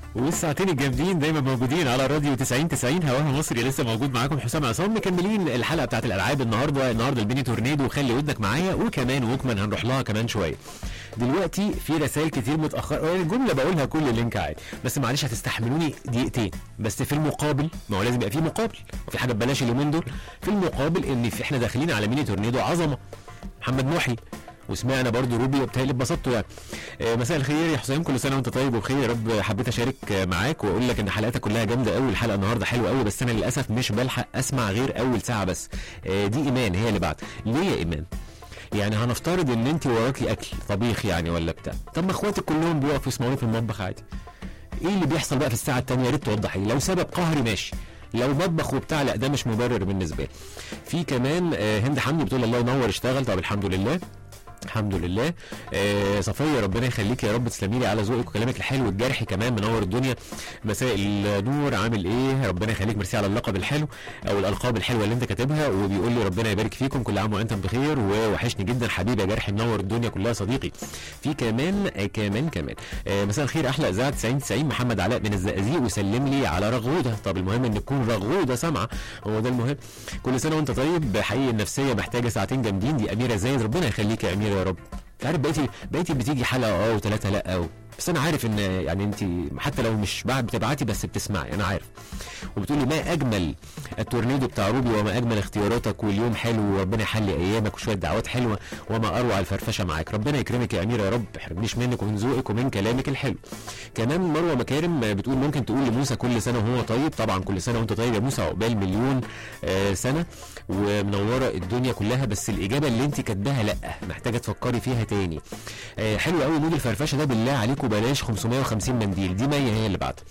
والساعتين الجامدين دايما موجودين على راديو 90 90 هواها مصري لسه موجود معاكم حسام عصام مكملين الحلقه بتاعت الالعاب النهارده النهارده البيني تورنيدو خلي ودنك معايا وكمان ووكمان هنروح لها كمان شويه دلوقتي في رسائل كتير متاخره يعني الجمله بقولها كل لينك عادي بس معلش هتستحملوني دقيقتين بس في المقابل ما هو لازم يبقى في مقابل وفي حاجه ببلاش اليومين دول في المقابل ان في احنا داخلين على ميني تورنيدو عظمه محمد محي وسمعنا برضو روبي وبتهيألي اتبسطتوا يعني آه، مساء الخير يا حسام كل سنه وانت طيب وبخير يا رب حبيت اشارك آه، معاك واقول لك ان حلقاتك كلها جامده قوي الحلقه النهارده حلوه قوي بس انا للاسف مش بلحق اسمع غير اول ساعه بس آه، دي ايمان هي اللي بعد ليه يا ايمان يعني هنفترض ان انت وراكي اكل طبيخ يعني ولا بتاع طب ما اخواتك كلهم بيقفوا يسمعوني في المطبخ عادي ايه اللي بيحصل بقى في الساعه الثانيه يا ريت توضحي لو سبب قهري ماشي لو مطبخ وبتاع لا ده مش مبرر بالنسبه لي في كمان آه، هند حمدي بتقول الله ينور اشتغل طب الحمد لله الحمد لله آه صفيه ربنا يخليك يا رب تسلمي لي على ذوقك وكلامك الحلو الجرحي كمان منور الدنيا مساء النور عامل ايه ربنا يخليك ميرسي على اللقب الحلو او الالقاب الحلوه اللي انت كاتبها وبيقول لي ربنا يبارك فيكم كل عام وانتم بخير ووحشني جدا حبيبي يا جرحي منور الدنيا كلها صديقي في كمان آه كمان كمان آه مساء الخير احلى اذاعه 90 90 محمد علاء من الزقازيق وسلم لي على رغوده طب المهم ان تكون رغوده سامعه هو ده المهم كل سنه وانت طيب حقيقي النفسيه محتاجه ساعتين جامدين دي اميره زايد ربنا يخليك يا اميره يا رب انت عارف بقيتي بقيتي بتيجي حلقه اه وثلاثه لا أو. بس انا عارف ان يعني انت حتى لو مش بعد بتبعتي بس بتسمعي انا عارف وبتقولي ما اجمل التورنيدو بتاع روبي وما اجمل اختياراتك واليوم حلو وربنا يحلي ايامك وشويه دعوات حلوه وما اروع الفرفشه معاك ربنا يكرمك يا اميره يا رب ما يحرمنيش منك ومن ذوقك ومن كلامك الحلو كمان مروه مكارم بتقول ممكن تقول لموسى كل سنه وهو طيب طبعا كل سنه وانت طيب يا موسى عقبال مليون آه سنه ومنوره الدنيا كلها بس الاجابه اللي انت كاتباها لا محتاجه تفكري فيها تاني آه حلو قوي مود الفرفشه ده بالله عليكم بلاش 550 منديل دي مية هي اللي بعد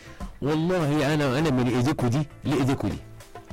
والله انا انا من ايديكوا دي لايديكوا دي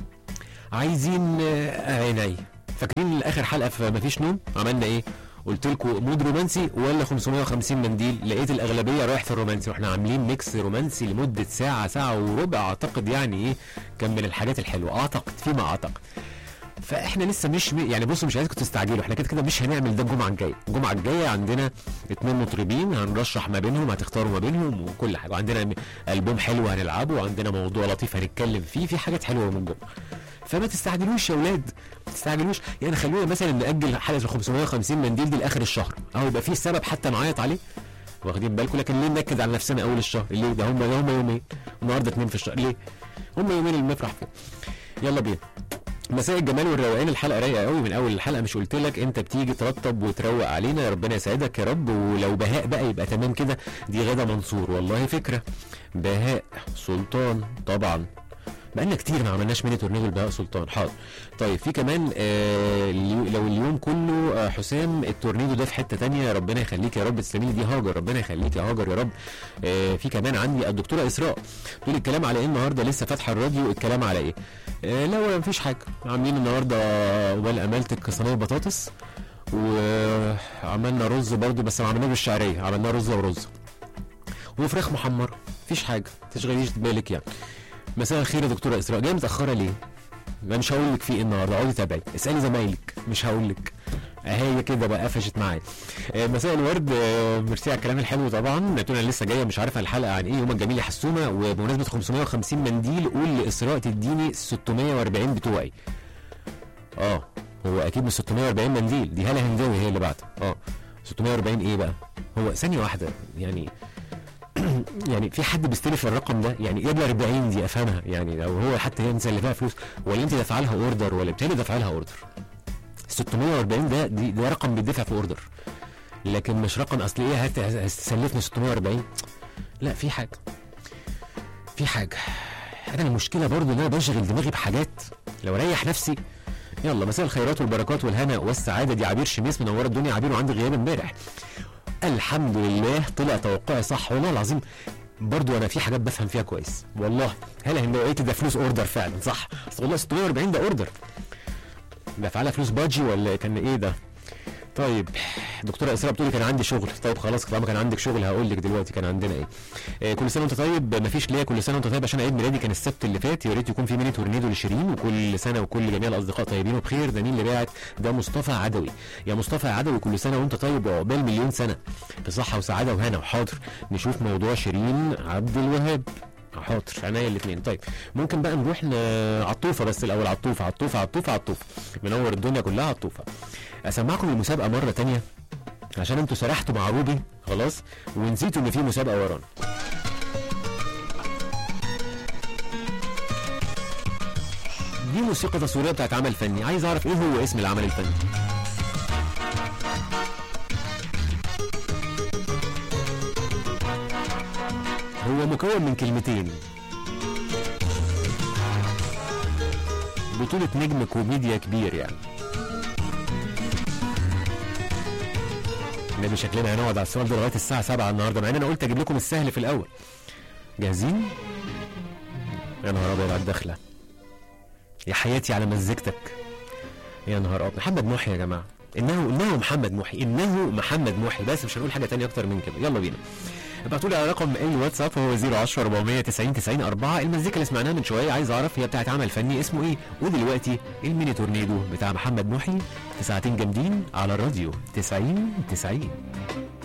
عايزين آه، عيني فاكرين اخر حلقه في مفيش نوم عملنا ايه قلت لكم مود رومانسي ولا 550 منديل لقيت الاغلبيه رايح في الرومانسي واحنا عاملين ميكس رومانسي لمده ساعه ساعه وربع اعتقد يعني ايه كان من الحاجات الحلوه اعتقد فيما اعتقد فاحنا لسه مش يعني بصوا مش عايزكم تستعجلوا احنا كده كده مش هنعمل ده الجمعه الجايه الجمعه الجايه عندنا اتنين مطربين هنرشح ما بينهم هتختاروا ما بينهم وكل حاجه وعندنا م- البوم حلو هنلعبه وعندنا موضوع لطيف هنتكلم فيه في حاجات حلوه من الجمعه فما تستعجلوش يا اولاد ما تستعجلوش يعني خلونا مثلا ناجل حلقه ال 550 منديل دي لاخر الشهر اهو يبقى في سبب حتى نعيط عليه واخدين بالكم لكن ليه ننكد على نفسنا اول الشهر ليه ده هم هم يومين النهارده اتنين في الشهر ليه هم يومين اللي بنفرح فيهم يلا بينا مساء الجمال والروقان الحلقه رايقه قوي من اول الحلقه مش قلت لك انت بتيجي ترطب وتروق علينا يا ربنا يسعدك يا رب ولو بهاء بقى يبقى تمام كده دي غدا منصور والله فكره بهاء سلطان طبعا بقالنا كتير ما عملناش ميني تورنيدو لبهاء سلطان حاضر طيب في كمان آه اليو- لو اليوم كله آه حسام التورنيدو ده في حته تانية ربنا يخليك يا رب تسلمي لي دي هاجر ربنا يخليك يا هاجر يا رب آه في كمان عندي الدكتوره اسراء تقول الكلام على ايه النهارده لسه فاتحه الراديو الكلام على ايه آه لا ولا مفيش حاجه عاملين النهارده ولا امالتك صينيه بطاطس وعملنا رز برضو بس ما عملناه بالشعريه عملناه رز ورز وفراخ محمره مفيش حاجه تشغليش بالك يعني مساء الخير يا دكتوره اسراء جايه متاخره ليه؟ ما مش هقول لك في ايه النهارده اقعدي تابعي اسالي زمايلك مش هقول لك هي كده بقى قفشت معايا آه، مساء الورد آه، ميرسي على الكلام الحلو طبعا قلت انا لسه جايه مش عارفه الحلقه عن ايه يوم الجميل يا حسومه وبمناسبه 550 منديل قول لاسراء تديني 640 بتوعي اه هو اكيد مش 640 منديل دي هاله هنداوي هي اللي بعت اه 640 ايه بقى هو ثانيه واحده يعني يعني في حد بيستلف الرقم ده يعني ايه ال 40 دي افهمها يعني لو هو حتى هي مسلفاها فلوس ولا انت دافعه لها اوردر ولا بتالي دافعه لها اوردر 640 ده دي ده رقم بيدفع في اوردر لكن مش رقم اصل ايه هت- هتسلفني 640 لا في حاجه في حاجه انا المشكله برضو ان انا بشغل دماغي بحاجات لو ريح نفسي يلا مساء الخيرات والبركات والهنا والسعاده دي عبير شميس منوره الدنيا عبير وعندي غياب امبارح الحمد لله طلع توقعي صح والله العظيم برضو انا في حاجات بفهم فيها كويس والله هلا هندوقية ده فلوس اوردر فعلا صح اصل والله 640 ده اوردر دفع لها فلوس باجي ولا كان ايه ده طيب دكتوره اسراء بتقولي كان عندي شغل طيب خلاص طالما كان عندك شغل هقول لك دلوقتي كان عندنا ايه آه كل سنه وانت طيب مفيش ليا كل سنه وانت طيب عشان عيد ميلادي كان السبت اللي فات يا ريت يكون في ميني تورنيدو لشيرين وكل سنه وكل جميع الاصدقاء طيبين وبخير ده مين اللي باعت ده مصطفى عدوي يا مصطفى عدوي كل سنه وانت طيب وعقبال مليون سنه بصحه وسعاده وهنا وحاضر نشوف موضوع شيرين عبد الوهاب حاضر عينيا الاثنين طيب ممكن بقى نروح ل... عطوفه بس الاول عطوفه عطوفه عطوفه عطوفه منور الدنيا كلها عطوفه اسمعكم المسابقه مره تانية عشان انتوا سرحتوا مع روبي خلاص ونسيتوا ان في مسابقه ورانا دي موسيقى تصويريه بتاعت عمل فني عايز اعرف ايه هو اسم العمل الفني هو مكون من كلمتين بطولة نجم كوميديا كبير يعني نبي شكلنا هنقعد على السؤال ده لغايه الساعه 7 النهارده مع ان انا قلت اجيب لكم السهل في الاول جاهزين يا نهار ابيض على الدخله يا حياتي على مزيكتك يا نهار ابيض محمد محي يا جماعه انه انه محمد محي انه محمد محي بس مش هنقول حاجه تانية اكتر من كده يلا بينا ابعتوا لي على رقم الواتساب هو 010 490 90 4 المزيكا اللي سمعناها من شويه عايز اعرف هي بتاعت عمل فني اسمه ايه ودلوقتي الميني تورنيدو بتاع محمد محي في ساعتين جامدين على الراديو 90 90